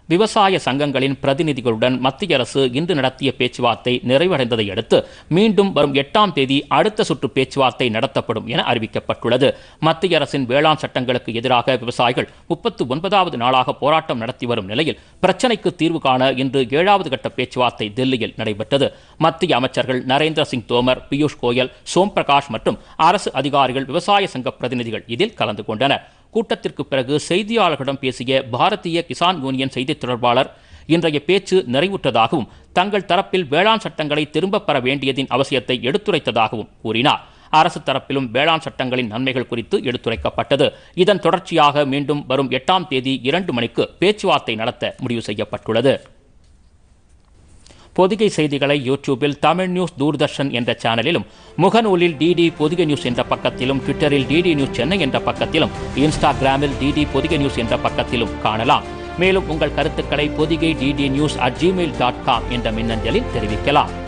விவசாய சங்கங்களின் பிரதிநிதிகளுடன் மத்திய அரசு இன்று நடத்திய பேச்சுவார்த்தை நிறைவடைந்ததை அடுத்து மீண்டும் வரும் எட்டாம் தேதி அடுத்த சுற்று பேச்சுவார்த்தை நடத்தப்படும் என அறிவிக்கப்பட்டுள்ளது மத்திய அரசின் வேளாண் சட்டங்களுக்கு எதிராக விவசாயிகள் முப்பத்து ஒன்பதாவது நாளாக போராட்டம் நடத்தி வரும் நிலையில் பிரச்சினைக்கு தீர்வு காண இன்று ஏழாவது கட்ட பேச்சுவார்த்தை டெல்லியில் நடைபெற்றது மத்திய அமைச்சர்கள் நரேந்திர சிங் தோமர் பியூஷ் கோயல் சோம் பிரகாஷ் மற்றும் அரசு அதிகாரிகள் விவசாய சங்க பிரதிநிதிகள் இதில் கலந்து கொண்டனர் கூட்டத்திற்கு பிறகு செய்தியாளர்களிடம் பேசிய பாரதிய கிசான் யூனியன் செய்தித் தொடர்பாளர் இன்றைய பேச்சு நிறைவுற்றதாகவும் தங்கள் தரப்பில் வேளாண் சட்டங்களை திரும்பப் பெற வேண்டியதின் அவசியத்தை எடுத்துரைத்ததாகவும் கூறினார் அரசு தரப்பிலும் வேளாண் சட்டங்களின் நன்மைகள் குறித்து எடுத்துரைக்கப்பட்டது இதன் தொடர்ச்சியாக மீண்டும் வரும் எட்டாம் தேதி இரண்டு மணிக்கு பேச்சுவார்த்தை நடத்த முடிவு செய்யப்பட்டுள்ளது பொதிகை செய்திகளை யூடியூபில் தமிழ் நியூஸ் தூர்தர்ஷன் என்ற சேனலிலும் முகநூலில் டிடி பொதிகை நியூஸ் என்ற பக்கத்திலும் ட்விட்டரில் டிடி நியூஸ் சென்னை என்ற பக்கத்திலும் இன்ஸ்டாகிராமில் டிடி பொதிகை நியூஸ் என்ற பக்கத்திலும் காணலாம் மேலும் உங்கள் கருத்துக்களை Podhigai DD news at Gmail dot com என்ற மின்னஞ்சலில் தெரிவிக்கலாம்